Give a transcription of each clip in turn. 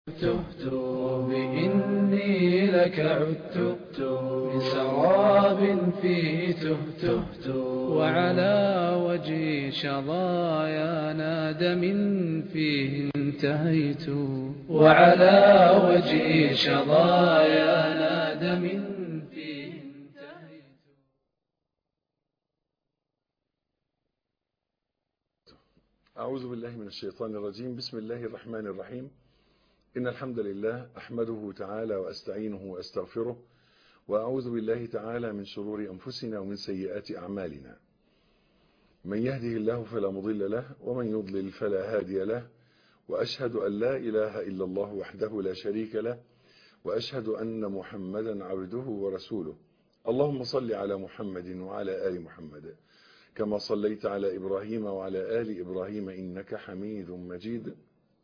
تهت بإني لك عدت من سراب فيه تهت وعلى وجهي شظايا نادم فيه انتهيت وعلى وجهي شظايا نادم فيه انتهيت أعوذ بالله من الشيطان الرجيم بسم الله الرحمن الرحيم إن الحمد لله أحمده تعالى وأستعينه وأستغفره وأعوذ بالله تعالى من شرور أنفسنا ومن سيئات أعمالنا من يهده الله فلا مضل له ومن يضلل فلا هادي له وأشهد أن لا إله إلا الله وحده لا شريك له وأشهد أن محمدا عبده ورسوله اللهم صل على محمد وعلى آل محمد كما صليت على إبراهيم وعلى آل إبراهيم إنك حميد مجيد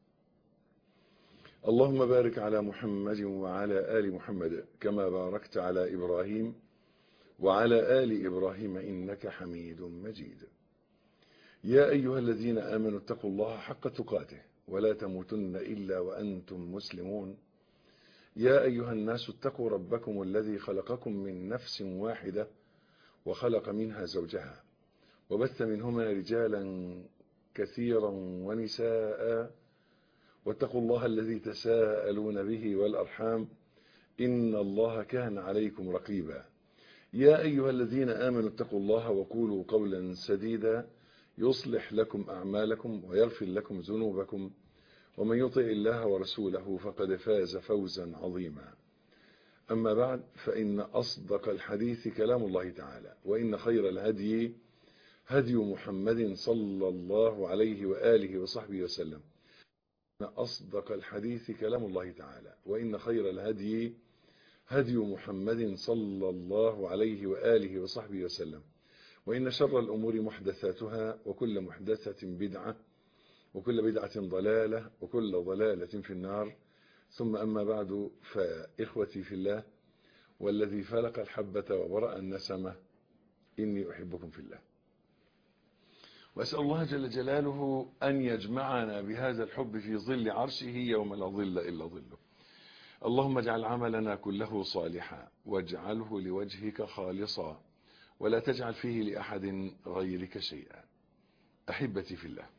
اللهم بارك على محمد وعلى آل محمد كما باركت على إبراهيم وعلى آل إبراهيم إنك حميد مجيد يا أيها الذين آمنوا اتقوا الله حق تقاته ولا تموتن إلا وأنتم مسلمون يا أيها الناس اتقوا ربكم الذي خلقكم من نفس واحدة وخلق منها زوجها وبث منهما رجالا كثيرا ونساء واتقوا الله الذي تساءلون به والأرحام إن الله كان عليكم رقيبا يا أيها الذين آمنوا اتقوا الله وقولوا قولا سديدا يصلح لكم أعمالكم ويغفر لكم ذنوبكم ومن يطع الله ورسوله فقد فاز فوزا عظيما أما بعد فإن أصدق الحديث كلام الله تعالى وإن خير الهدي هدي محمد صلى الله عليه وآله وصحبه وسلم إن أصدق الحديث كلام الله تعالى وإن خير الهدي هدي محمد صلى الله عليه وآله وصحبه وسلم وإن شر الأمور محدثاتها وكل محدثة بدعة وكل بدعة ضلالة وكل ضلالة في النار ثم أما بعد فإخوتي في الله والذي فلق الحبة وبرأ النسمة إني أحبكم في الله وأسأل الله جل جلاله أن يجمعنا بهذا الحب في ظل عرشه يوم لا ظل إلا ظله اللهم اجعل عملنا كله صالحا واجعله لوجهك خالصا ولا تجعل فيه لأحد غيرك شيئا أحبتي في الله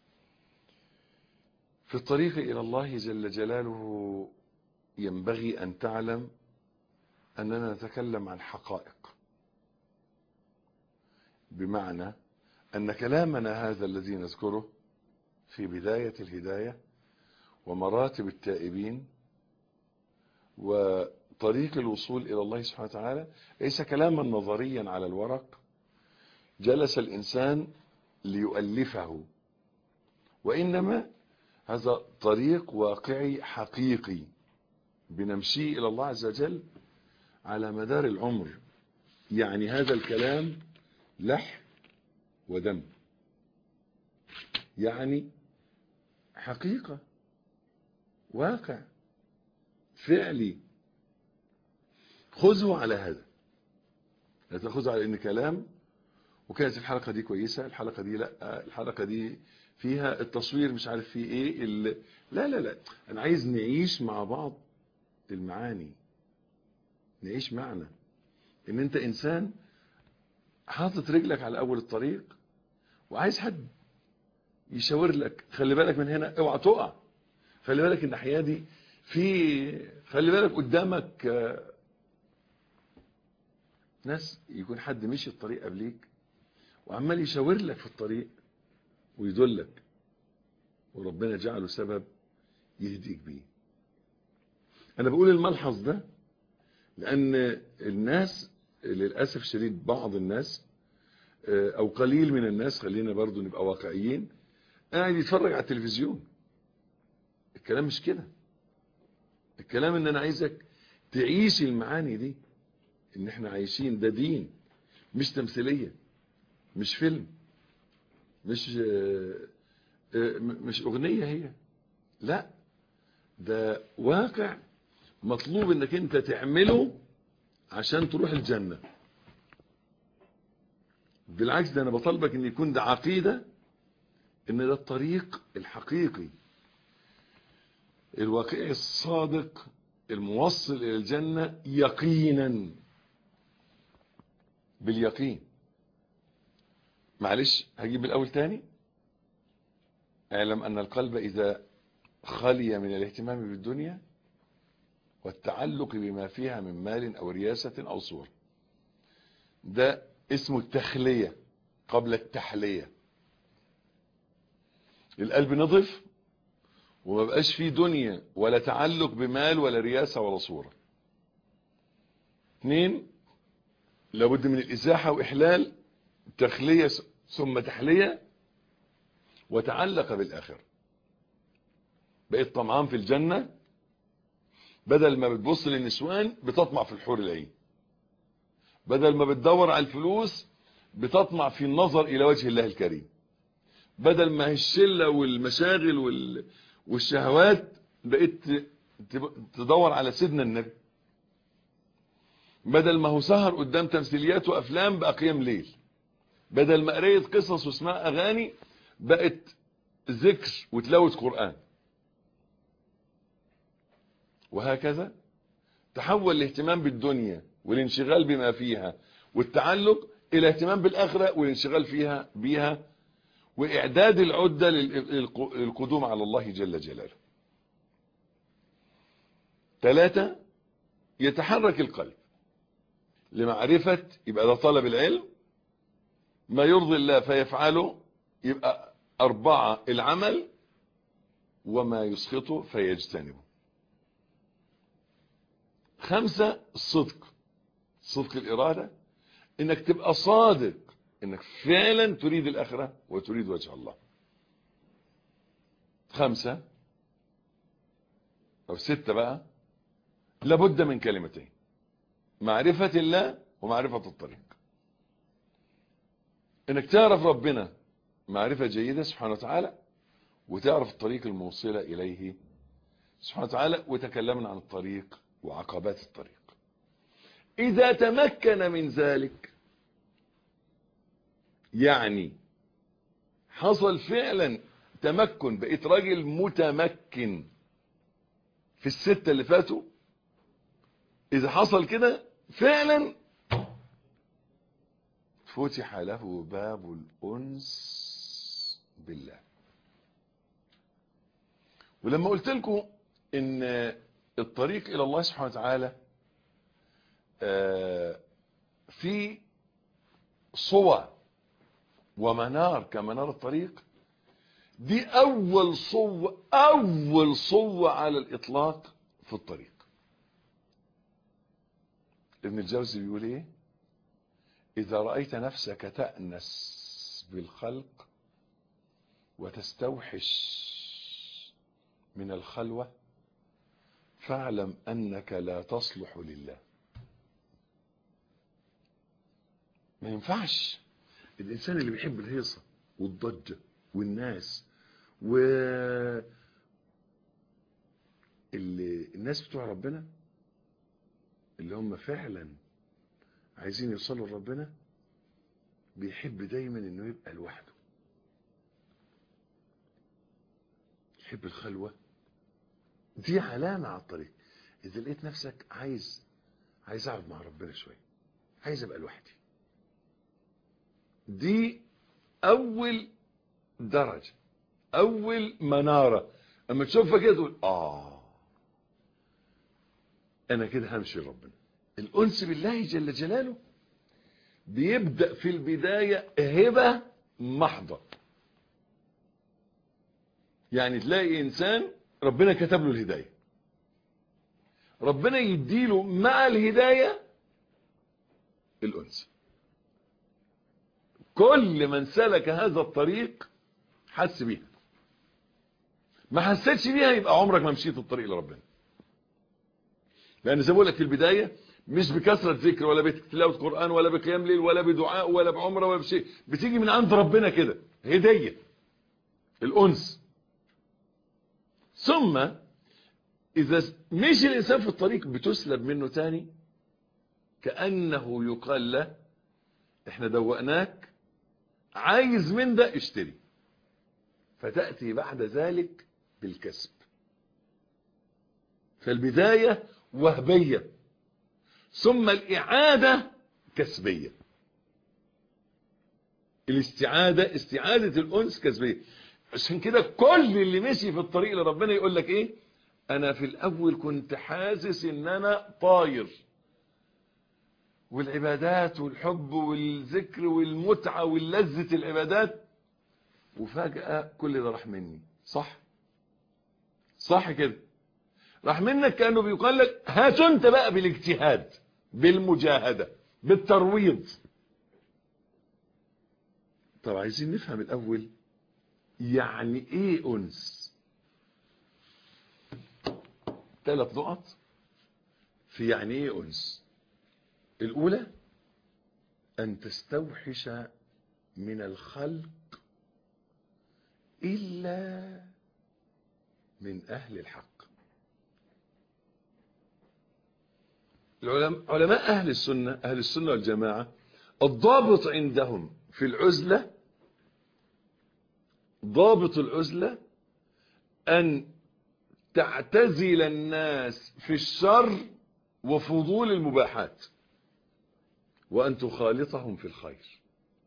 في الطريق إلى الله جل جلاله ينبغي أن تعلم أننا نتكلم عن حقائق بمعنى أن كلامنا هذا الذي نذكره في بداية الهداية ومراتب التائبين وطريق الوصول إلى الله سبحانه وتعالى ليس كلاما نظريا على الورق جلس الإنسان ليؤلفه وإنما هذا طريق واقعي حقيقي بنمشي إلى الله عز وجل على مدار العمر يعني هذا الكلام لحم ودم يعني حقيقة واقع فعلي خذوا على هذا لا تأخذوا على ان كلام وكانت الحلقة دي كويسة الحلقة دي لا الحلقة دي فيها التصوير مش عارف فيه ايه ال... لا لا لا انا عايز نعيش مع بعض المعاني نعيش معنا ان انت انسان حاطط رجلك على اول الطريق وعايز حد يشاور لك خلي بالك من هنا اوعى تقع خلي بالك الناحيه دي في خلي بالك قدامك ناس يكون حد مشي الطريق قبليك وعمال يشاور لك في الطريق ويدلك وربنا جعله سبب يهديك بيه انا بقول الملحظ ده لان الناس للأسف الشديد بعض الناس او قليل من الناس خلينا برضو نبقى واقعيين قاعد يتفرج على التلفزيون الكلام مش كده الكلام ان انا عايزك تعيش المعاني دي ان احنا عايشين ده دين مش تمثيلية مش فيلم مش مش اغنية هي لا ده واقع مطلوب انك انت تعمله عشان تروح الجنة بالعكس ده انا بطلبك ان يكون ده عقيدة ان ده الطريق الحقيقي الواقعي الصادق الموصل إلى الجنة يقينا باليقين معلش هجيب الأول تاني اعلم أن القلب إذا خلي من الاهتمام بالدنيا والتعلق بما فيها من مال أو رياسة أو صورة ده اسمه التخلية قبل التحلية القلب نظف وما بقاش فيه دنيا ولا تعلق بمال ولا رياسة ولا صورة اثنين لابد من الإزاحة وإحلال تخلية ثم تحلية وتعلق بالآخرة بقيت طمعان في الجنة بدل ما بتبص للنسوان بتطمع في الحور العين بدل ما بتدور على الفلوس بتطمع في النظر إلى وجه الله الكريم بدل ما هي الشلة والمشاغل وال... والشهوات بقيت تدور على سيدنا النبي بدل ما هو سهر قدام تمثيليات وافلام بقى قيام ليل بدل ما قريت قصص واسمها اغاني بقت ذكر وتلاوه قران وهكذا تحول الاهتمام بالدنيا والانشغال بما فيها والتعلق الى اهتمام بالاخره والانشغال فيها بيها واعداد العده للقدوم على الله جل جلاله ثلاثة يتحرك القلب لمعرفة يبقى ده طلب العلم ما يرضي الله فيفعله يبقى أربعة العمل وما يسخطه فيجتنبه خمسة الصدق صدق الإرادة انك تبقى صادق انك فعلا تريد الآخرة وتريد وجه الله خمسة أو ستة بقى لابد من كلمتين معرفة الله ومعرفة الطريق انك تعرف ربنا معرفة جيدة سبحانه وتعالى وتعرف الطريق الموصلة إليه سبحانه وتعالى وتكلمنا عن الطريق وعقبات الطريق إذا تمكن من ذلك يعني حصل فعلا تمكن بقيت راجل متمكن في الستة اللي فاتوا إذا حصل كده فعلا فتح له باب الأنس بالله ولما قلت لكم ان الطريق الى الله سبحانه وتعالى في صور ومنار كمنار الطريق دي اول صوة اول صوة على الاطلاق في الطريق ابن الجوزي بيقول ايه اذا رأيت نفسك تأنس بالخلق وتستوحش من الخلوة فاعلم انك لا تصلح لله ما ينفعش الانسان اللي بيحب الهيصة والضجة والناس و اللي الناس بتوع ربنا اللي هم فعلا عايزين يوصلوا لربنا بيحب دايما انه يبقى لوحده يحب الخلوة دي علامة على الطريق اذا لقيت نفسك عايز عايز اقعد مع ربنا شوية عايز ابقى لوحدي دي اول درجة اول منارة اما تشوفها كده تقول اه انا كده همشي ربنا الانس بالله جل جلاله بيبدأ في البداية هبة محضة يعني تلاقي انسان ربنا كتب له الهداية ربنا يديله مع الهداية الانس كل من سلك هذا الطريق حس بيها ما حسيتش بيها يبقى عمرك ما مشيت الطريق لربنا لان زي ما بقول لك في البدايه مش بكثره ذكر ولا بتلاوه قران ولا بقيام ليل ولا بدعاء ولا بعمره ولا بشيء بتيجي من عند ربنا كده هديه الانس ثم اذا مشي الانسان في الطريق بتسلب منه تاني كانه يقال له احنا دوقناك عايز من ده اشتري فتأتي بعد ذلك بالكسب فالبداية وهبية ثم الإعادة كسبية الاستعادة استعادة الأنس كسبية عشان كده كل اللي مشي في الطريق اللي ربنا يقول لك ايه انا في الاول كنت حاسس ان انا طاير والعبادات والحب والذكر والمتعة واللذة العبادات وفجأة كل ده راح مني صح صح كده راح منك كأنه بيقال لك هات انت بقى بالاجتهاد بالمجاهدة بالترويض طب عايزين نفهم الاول يعني ايه انس ثلاث نقط في يعني ايه انس الاولى ان تستوحش من الخلق الا من اهل الحق علماء اهل السنة اهل السنة والجماعة الضابط عندهم في العزلة ضابط العزلة أن تعتزل الناس في الشر وفضول المباحات وأن تخالطهم في الخير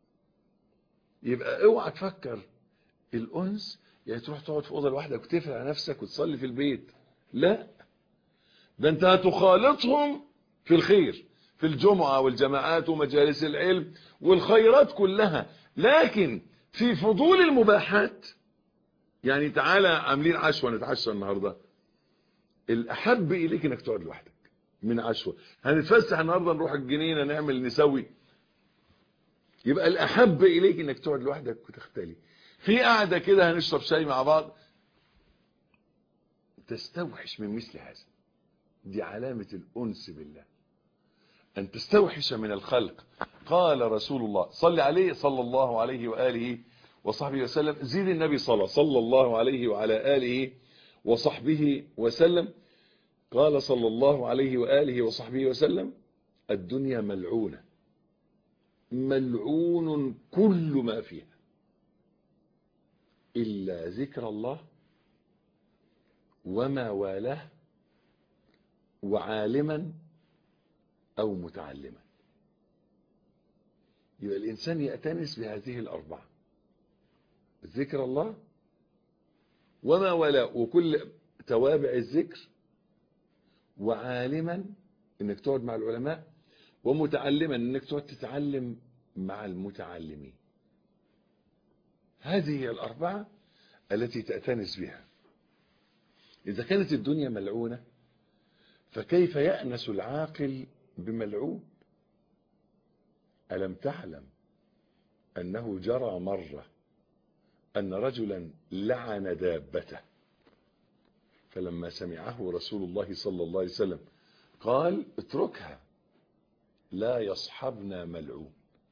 يبقى اوعى تفكر الأنس يعني تروح تقعد في أوضة لوحدك وتقفل على نفسك وتصلي في البيت لا ده أنت هتخالطهم في الخير في الجمعة والجماعات ومجالس العلم والخيرات كلها لكن في فضول المباحات يعني تعالى عاملين عشوة نتعشى النهاردة الأحب إليك إنك تقعد لوحدك من عشوة هنتفسح النهاردة نروح الجنينة نعمل نسوي يبقى الأحب إليك إنك تقعد لوحدك وتختلي في قعدة كده هنشرب شاي مع بعض تستوحش من مثل هذا دي علامة الأنس بالله أن تستوحش من الخلق قال رسول الله صلى عليه صلى الله عليه وآله وصحبه وسلم زيد النبي صلى صلى الله عليه وعلى آله وصحبه وسلم قال صلى الله عليه وآله وصحبه وسلم الدنيا ملعونة ملعون كل ما فيها إلا ذكر الله وما والاه وعالما أو متعلما يبقى الإنسان يأتنس بهذه الأربعة ذكر الله وما ولا وكل توابع الذكر وعالما انك تقعد مع العلماء ومتعلما انك تقعد تتعلم مع المتعلمين هذه هي الأربعة التي تأتنس بها إذا كانت الدنيا ملعونة فكيف يأنس العاقل بملعون ألم تعلم أنه جرى مرة أن رجلا لعن دابته فلما سمعه رسول الله صلى الله عليه وسلم قال اتركها لا يصحبنا ملعون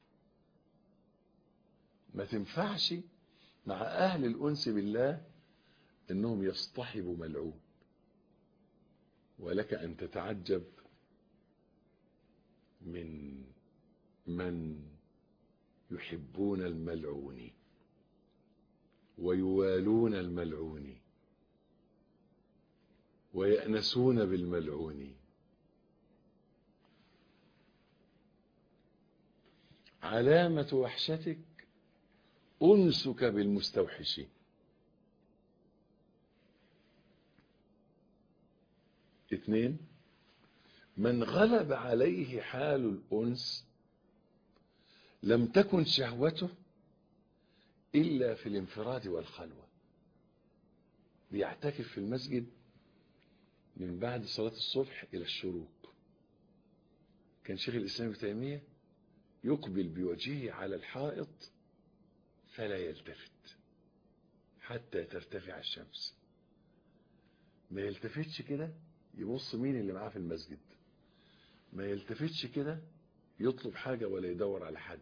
ما تنفعش مع أهل الأنس بالله أنهم يصطحبوا ملعون ولك أن تتعجب من من يحبون الملعونين ويوالون الملعونين ويأنسون بالملعونين علامة وحشتك أنسك بالمستوحشين اثنين من غلب عليه حال الأنس لم تكن شهوته إلا في الانفراد والخلوة بيعتكف في المسجد من بعد صلاة الصبح إلى الشروق كان شيخ الإسلام ابن تيمية يقبل بوجهه على الحائط فلا يلتفت حتى ترتفع الشمس ما يلتفتش كده يبص مين اللي معاه في المسجد ما يلتفتش كده يطلب حاجة ولا يدور على حد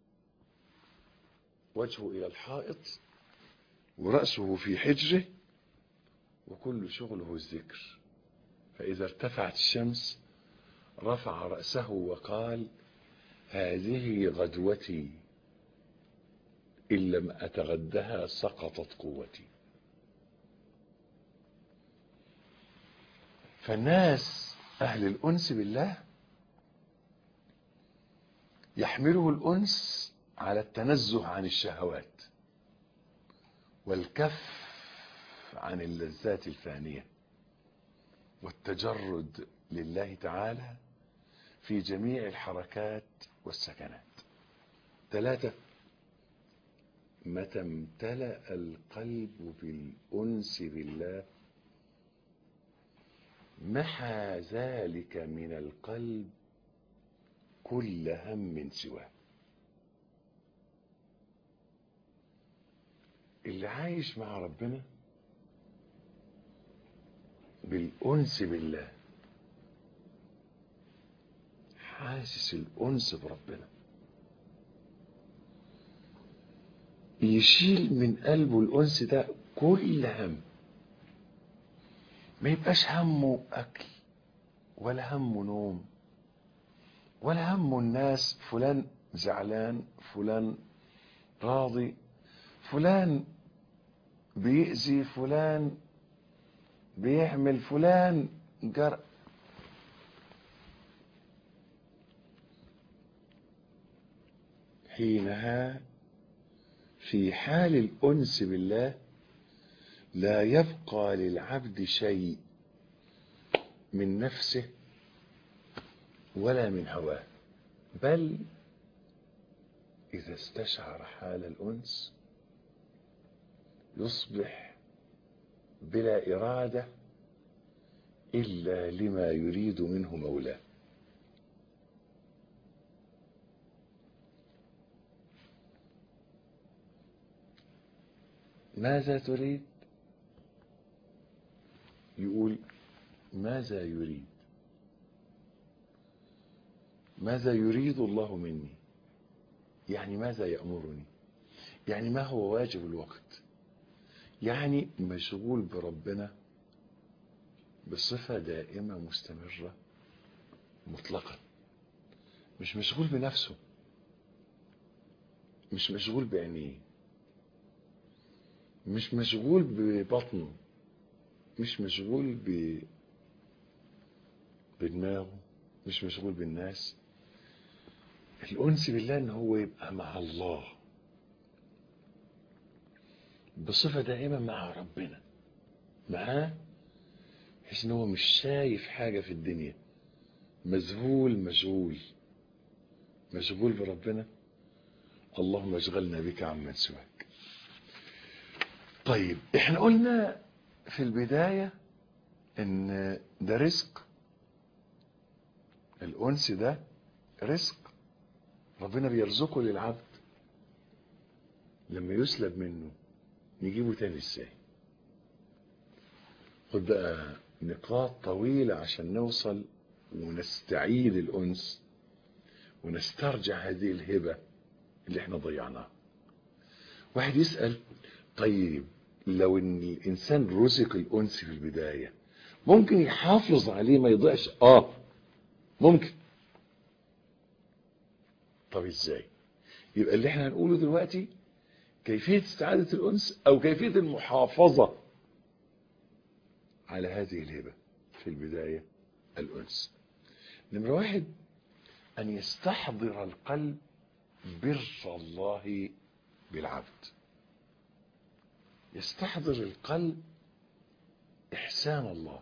وجهه إلى الحائط ورأسه في حجره وكل شغله الذكر فإذا ارتفعت الشمس رفع رأسه وقال هذه غدوتي إن لم أتغدها سقطت قوتي فالناس أهل الأنس بالله يحمله الأنس على التنزه عن الشهوات والكف عن اللذات الفانية والتجرد لله تعالى في جميع الحركات والسكنات ثلاثة متى امتلأ القلب بالأنس بالله محى ذلك من القلب كل هم سواه اللي عايش مع ربنا بالأنس بالله حاسس الأنس بربنا يشيل من قلبه الأنس ده كل هم ما يبقاش همه أكل ولا همه نوم ولا همه الناس فلان زعلان فلان راضي فلان بيأذي فلان بيعمل فلان جر حينها في حال الأنس بالله لا يبقى للعبد شيء من نفسه ولا من هواه بل إذا استشعر حال الأنس يصبح بلا إرادة إلا لما يريد منه مولاه ماذا تريد يقول ماذا يريد ماذا يريد الله مني يعني ماذا يأمرني يعني ما هو واجب الوقت يعني مشغول بربنا بصفة دائمة مستمرة مطلقا مش مشغول بنفسه مش مشغول بعينيه مش مشغول ببطنه مش مشغول ب بدماغه مش مشغول بالناس الأنس بالله ان هو يبقى مع الله بصفة دائمة مع ربنا معاه بحيث ان هو مش شايف حاجة في الدنيا مذهول مشغول مشغول بربنا اللهم اشغلنا بك عمن سواك طيب احنا قلنا في البداية ان ده رزق الانس ده رزق ربنا بيرزقه للعبد لما يسلب منه نجيبه تاني ازاي خد بقى نقاط طويلة عشان نوصل ونستعيد الأنس ونسترجع هذه الهبة اللي احنا ضيعناها واحد يسأل طيب لو ان الانسان رزق الانس في البداية ممكن يحافظ عليه ما يضيعش اه ممكن طب ازاي يبقى اللي احنا هنقوله دلوقتي كيفية استعادة الانس او كيفية المحافظة على هذه الهبة في البداية الانس نمرة واحد ان يستحضر القلب بر الله بالعبد يستحضر القلب إحسان الله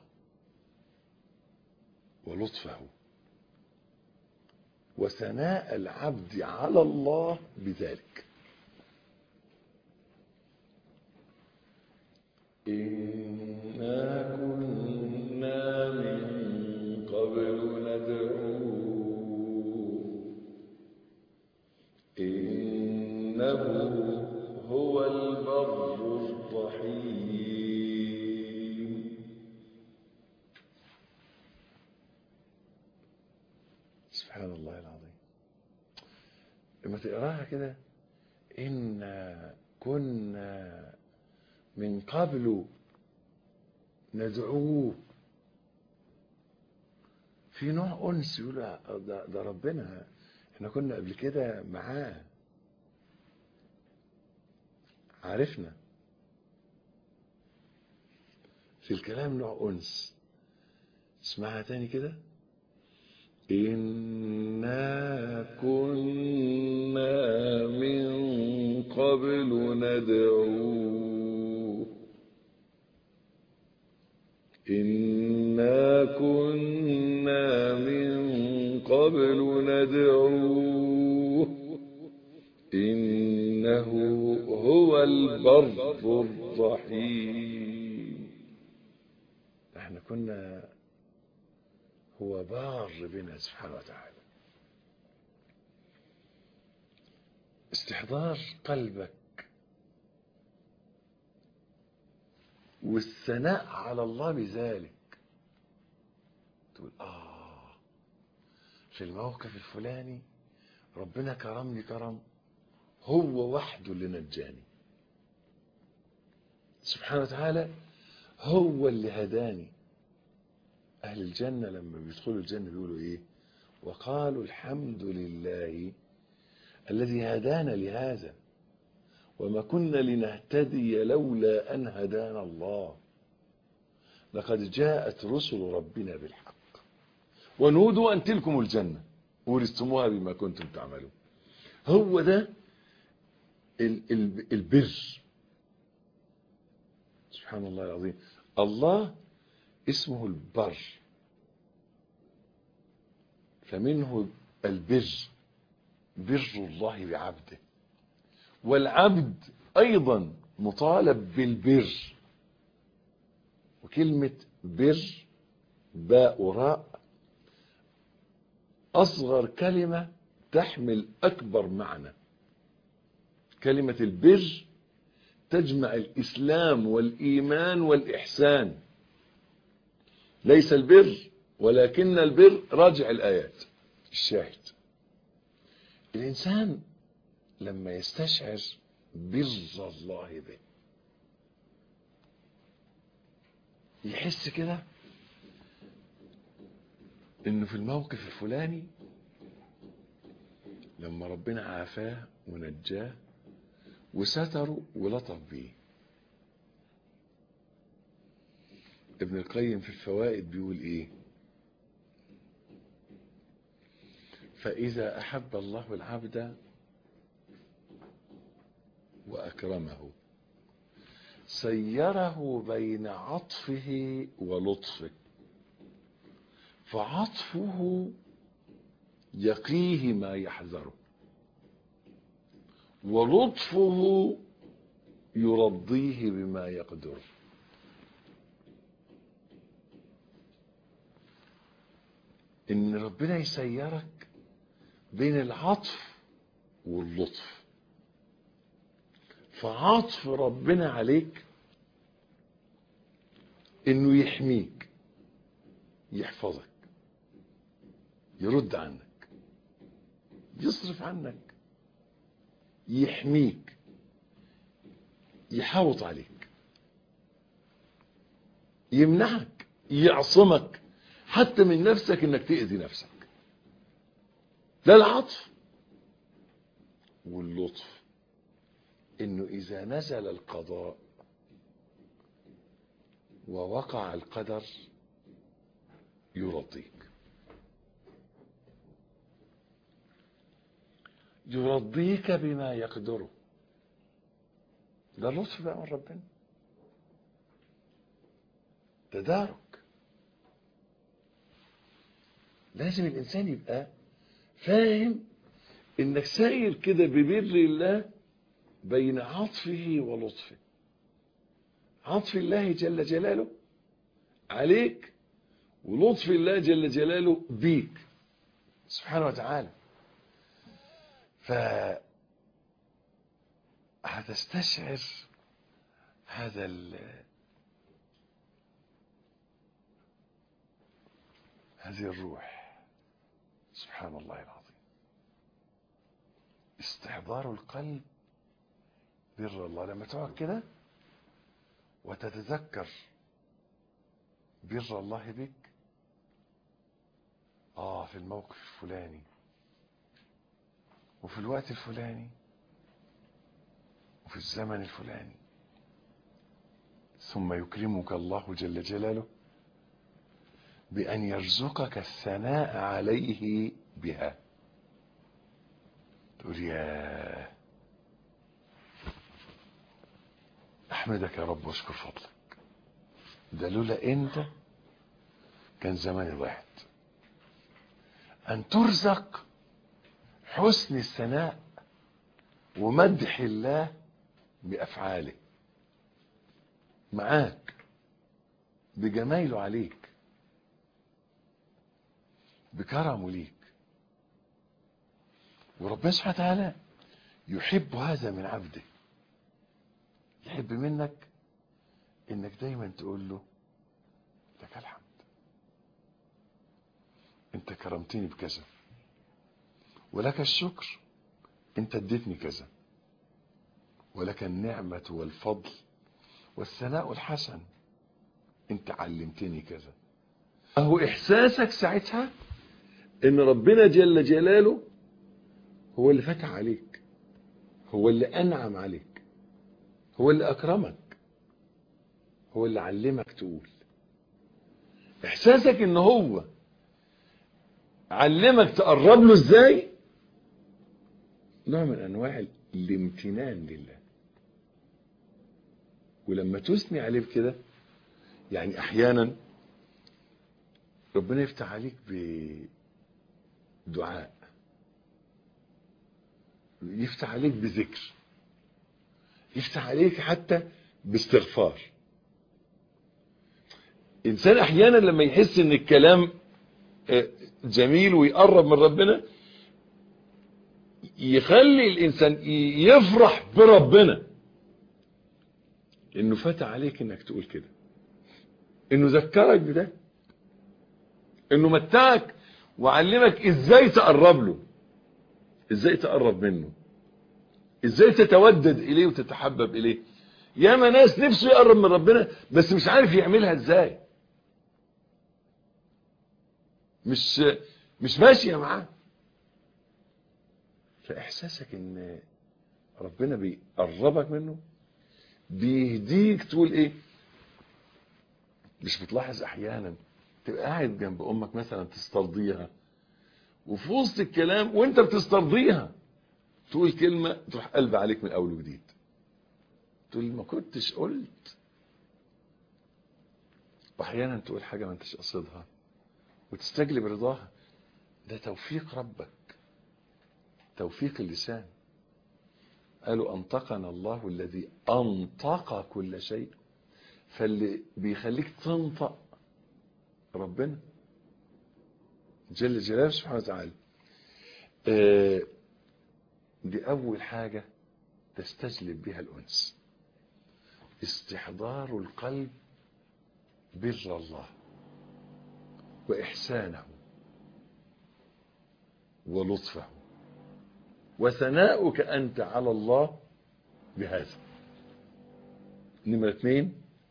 ولطفه وثناء العبد على الله بذلك إنا كنا من قبل ندعوه إنه هو البر الرحيم سبحان الله العظيم لما تقراها كده إن كنا من قبل ندعوه في نوع أنس يقول ده, ده ربنا احنا كنا قبل كده معاه عرفنا في الكلام نوع أنس اسمعها تاني كده إنا كنا من قبل ندعوه إنا كنا من قبل ندعوه إنه هو البر الرحيم احنا كنا هو بار بنا سبحانه وتعالى استحضار قلبك والثناء على الله بذلك تقول آه في الموقف الفلاني ربنا كرمني كرم هو وحده اللي نجاني سبحانه وتعالى هو اللي هداني أهل الجنة لما بيدخلوا الجنة بيقولوا إيه وقالوا الحمد لله الذي هدانا لهذا وما كنا لنهتدي لولا أن هدانا الله لقد جاءت رسل ربنا بالحق ونودوا أن تلكم الجنة ورثتموها بما كنتم تعملون هو ده ال- ال- البر سبحان الله العظيم الله اسمه البر فمنه البر بر الله بعبده والعبد ايضا مطالب بالبر وكلمة بر باء وراء اصغر كلمة تحمل اكبر معنى كلمة البر تجمع الاسلام والايمان والاحسان ليس البر ولكن البر راجع الآيات الشاهد الإنسان لما يستشعر بر الله به يحس كده انه في الموقف الفلاني لما ربنا عافاه ونجاه وستره ولطف بيه ابن القيم في الفوائد بيقول ايه فإذا أحب الله العبد وأكرمه سيره بين عطفه ولطفه فعطفه يقيه ما يحذره ولطفه يرضيه بما يقدره ان ربنا يسيرك بين العطف واللطف فعطف ربنا عليك انه يحميك يحفظك يرد عنك يصرف عنك يحميك يحاوط عليك يمنعك يعصمك حتى من نفسك انك تأذي نفسك ده العطف واللطف انه اذا نزل القضاء ووقع القدر يرضيك يرضيك بما يقدره ده اللطف بقى من ربنا تدارك لازم الانسان يبقى فاهم انك ساير كده ببر الله بين عطفه ولطفه عطف الله جل جلاله عليك ولطف الله جل جلاله بيك سبحانه وتعالى ف هتستشعر هذا ال هذه الروح سبحان الله العظيم استحضار القلب بر الله لما تقعد كده وتتذكر بر الله بك اه في الموقف الفلاني وفي الوقت الفلاني وفي الزمن الفلاني ثم يكرمك الله جل جلاله بأن يرزقك الثناء عليه بها تقول يا أحمدك يا رب واشكر فضلك ده لولا أنت كان زماني ضعت أن ترزق حسن الثناء ومدح الله بأفعاله معاك بجمايله عليك بكرمه ليك وربنا سبحانه وتعالى يحب هذا من عبده يحب منك انك دايما تقول له لك الحمد انت كرمتني بكذا ولك الشكر انت اديتني كذا ولك النعمة والفضل والثناء الحسن انت علمتني كذا اهو احساسك ساعتها ان ربنا جل جلاله هو اللي فتح عليك هو اللي انعم عليك هو اللي اكرمك هو اللي علمك تقول احساسك ان هو علمك تقرب له ازاي نوع من انواع الامتنان لله ولما تثني عليه بكده يعني احيانا ربنا يفتح عليك بدعاء يفتح عليك بذكر يفتح عليك حتى باستغفار انسان احيانا لما يحس ان الكلام جميل ويقرب من ربنا يخلي الانسان يفرح بربنا انه فتح عليك انك تقول كده انه ذكرك بده انه متعك وعلمك ازاي تقرب له ازاي تقرب منه ازاي تتودد اليه وتتحبب اليه ياما ناس نفسه يقرب من ربنا بس مش عارف يعملها ازاي مش مش ماشيه معاه فاحساسك ان ربنا بيقربك منه بيهديك تقول ايه مش بتلاحظ احيانا تبقى قاعد جنب امك مثلا تسترضيها وفي وسط الكلام وانت بتسترضيها تقول كلمة تروح قلب عليك من اول وجديد تقول ما كنتش قلت واحيانا تقول حاجة ما انتش قصدها وتستجلب رضاها ده توفيق ربك توفيق اللسان قالوا انطقنا الله الذي انطق كل شيء فاللي بيخليك تنطق ربنا جل جلاله سبحانه وتعالى آه دي اول حاجة تستجلب بها الانس استحضار القلب بر الله واحسانه ولطفه وثناؤك انت على الله بهذا نمرة اثنين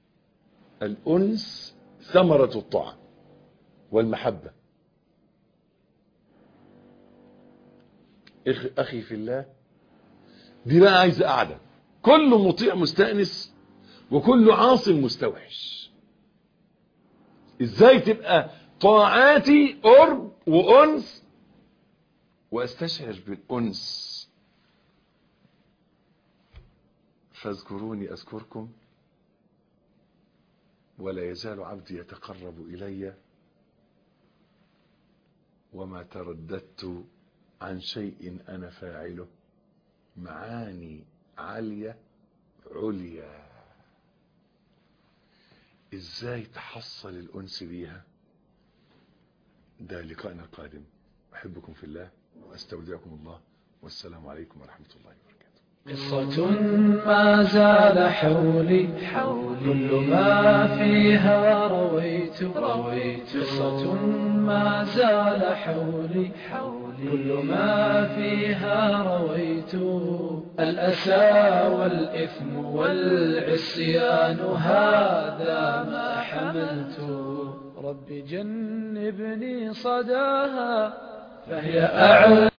الانس ثمرة الطاعة والمحبة اخي في الله دي بقى عايزة قاعدة كل مطيع مستأنس وكل عاصم مستوحش ازاي تبقى طاعاتي قرب وانس واستشعر بالانس فاذكروني اذكركم ولا يزال عبدي يتقرب الي وما ترددت عن شيء انا فاعله معاني عاليه عليا ازاي تحصل الانس بيها ده لقائنا القادم احبكم في الله واستودعكم الله والسلام عليكم ورحمه الله وبركاته قصة ما زال حولي كل ما فيها رويت رويت قصة ما زال حولي كل ما فيها رويت الأسى والإثم والعصيان هذا ما حملت رب جنبني صداها فهي أعلى